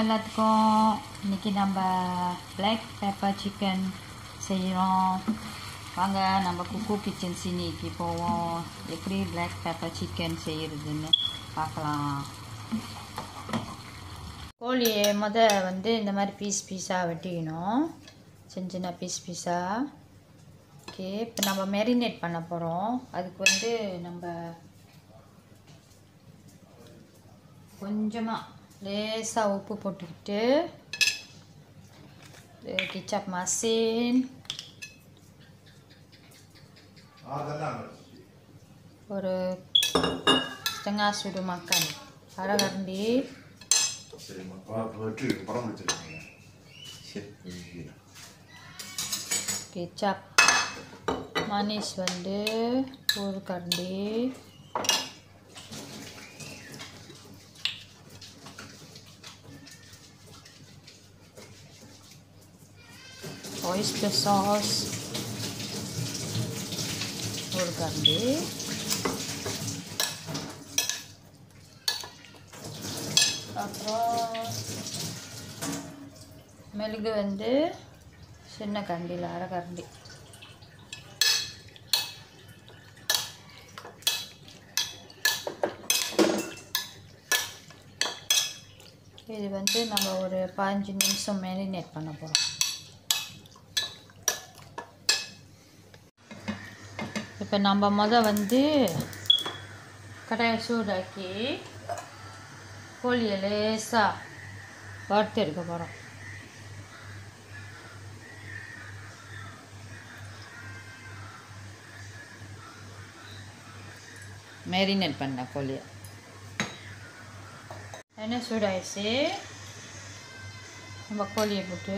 எல்லாத்துக்கும் இன்னைக்கு நம்ம பிளாக் பெப்பர் சிக்கன் செய்கிறோம் வாங்க நம்ம குக்கு கிச்சன் சினிக்கு போவோம் எப்படி பிளாக் பெப்பர் சிக்கன் செய்கிறதுன்னு பார்க்கலாம் கோழியை முத வந்து இந்த மாதிரி பீஸ் பீஸாக வெட்டிக்கணும் சின்ன சின்ன பீஸ் பீஸாக ஓகே இப்போ நம்ம மேரினேட் பண்ண போகிறோம் அதுக்கு வந்து நம்ம கொஞ்சமாக லேசாக உப்பு போட்டுக்கிட்டு கிச்சப் மசின் ஒரு setengah sudu makan அரை கரண்டி சரிம்மா பா வெற்றி படம் வச்சுருக்கீங்க சரி kecap manis வந்து ஒரு கரண்டி oyster sauce ஒரு கரண்டி அப்புறம் மெழுகு வந்து சின்ன கரண்டியில் அரை கரண்டி இது வந்து நம்ம ஒரு பதினஞ்சு நிமிஷம் மேரினேட் பண்ண போகிறோம் இப்போ நம்ம முத வந்து கடாயை சூடாக்கி கோழியை லேசாக வறுத்து எடுக்க போகிறோம் மேரினேட் பண்ண கோழியை எண்ணெய் சூடாயிடுச்சு நம்ம கோழியை போட்டு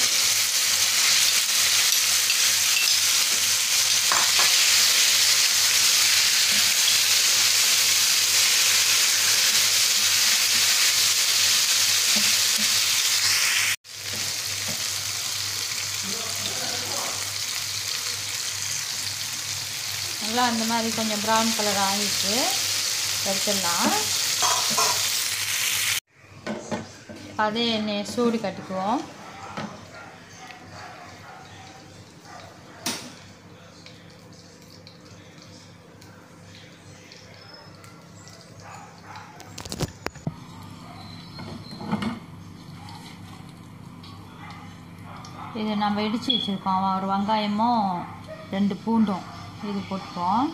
நல்லா அந்த மாதிரி கொஞ்சம் ப்ரௌன் கலர் ஆகிட்டு எடுத்துடலாம் அதே எண்ணெயை சூடு கட்டிக்குவோம் இது நம்ம இடித்து வச்சுருக்கோம் ஒரு வெங்காயமும் ரெண்டு பூண்டும் இது போட்டுப்போம்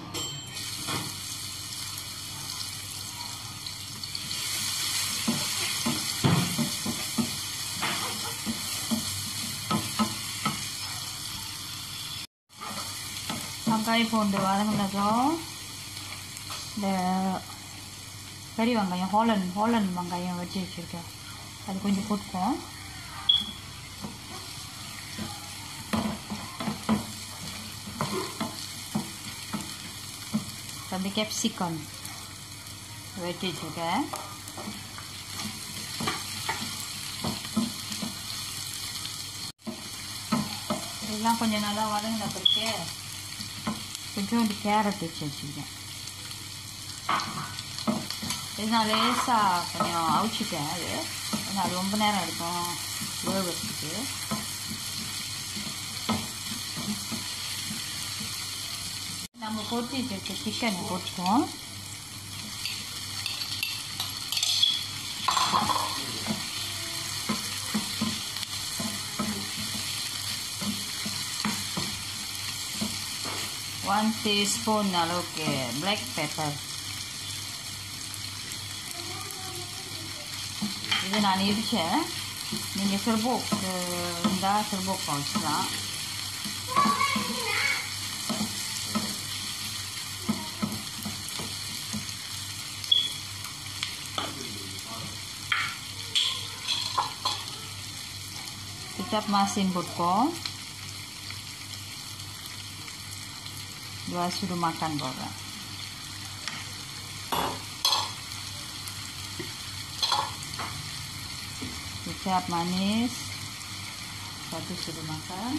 வெங்காய பூண்டு வதங்கினதும் இந்த பெரிய வெங்காயம் ஹோலன் ஹோலன் வெங்காயம் வச்சு வச்சுருக்கேன் அது கொஞ்சம் போட்டுப்போம் வந்து கேப்சிகம் வெட்டி வச்சுருக்கேன் இதெல்லாம் கொஞ்சம் நல்லா வதங்கின பிறகு கொஞ்சோண்டு கேரட் வச்சு வச்சுருக்கேன் இது நான் லேசாக கொஞ்சம் அவிச்சிட்டேன் அது ஏன்னா அது ரொம்ப நேரம் எடுக்கும் வேகிறதுக்கு நம்ம போட்டு வச்சிருக்க சிக்கனை போட்டுக்குவோம் ஒன் டீஸ்பூன் அளவுக்கு பிளாக் பெப்பர் இது நான் இடித்தேன் நீங்கள் சிறுபோக் இருந்தால் சிறுபோக் வச்சுக்கலாம் kecap masin போட்டுக்கோம் dua sudu makan bola kecap manis satu sudu makan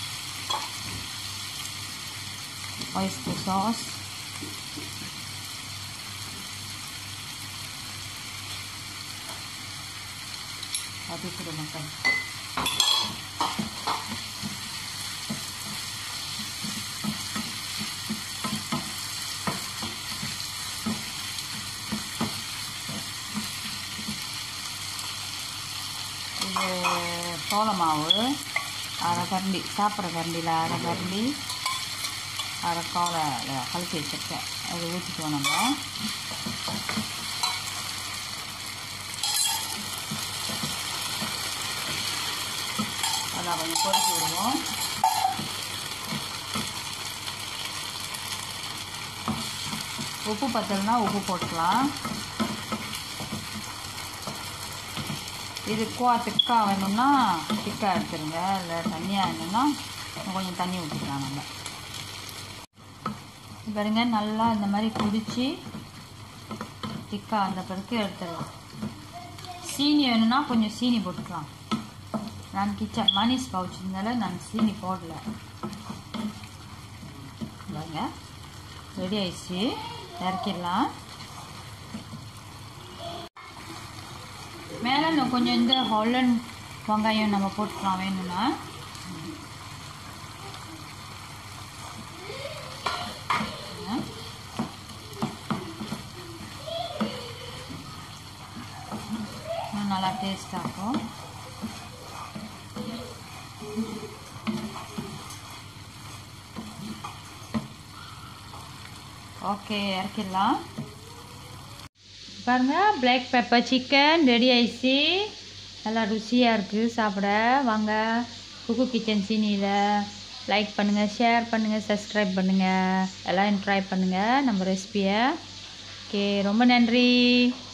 oyster sauce அது கூட மக்கள் இது சோள மாவு அரை கரண்டி சாப்பிட்ற கரண்டியில் அரை கரண்டி அரை கோலை கலக்கி வச்சுருக்கேன் அது ஊற்றிக்குவோம் நம்ம அதை கொஞ்சம் கொதிக்க விடுவோம் உப்பு பத்தலைன்னா உப்பு போட்டுக்கலாம் இது குவா திக்கா வேணும்னா திக்கா எடுத்துருங்க இல்லை தண்ணியாக வேணும்னா கொஞ்சம் தண்ணி ஊற்றிக்கலாம் நம்ம பாருங்க நல்லா இந்த மாதிரி குடிச்சு திக்கா அந்த பிறகு எடுத்துடலாம் சீனி வேணும்னா கொஞ்சம் சீனி போட்டுக்கலாம் நான் கிச்சன் மணிஸ் பவுச் இருந்தால நான் சீனி போடல பாருங்க ரெடி ஆயிடுச்சு இறக்கிடலாம் மேலே இன்னும் கொஞ்சம் இந்த ஹாலண்ட் வெங்காயம் நம்ம போட்டுக்கலாம் வேணும்னா இன்னும் நல்லா டேஸ்டாக இருக்கும் ஓகே இறக்கிடலாம் பாருங்க பிளாக் பெப்பர் சிக்கன் ரெடி ஆயிடுச்சு நல்லா ருசியாக இருக்குது சாப்பிட வாங்க குக்கு கிச்சன் சீனியில் லைக் பண்ணுங்கள் ஷேர் பண்ணுங்கள் சப்ஸ்கிரைப் பண்ணுங்கள் எல்லாம் ட்ரை பண்ணுங்கள் நம்ம ரெசிபியை ஓகே ரொம்ப நன்றி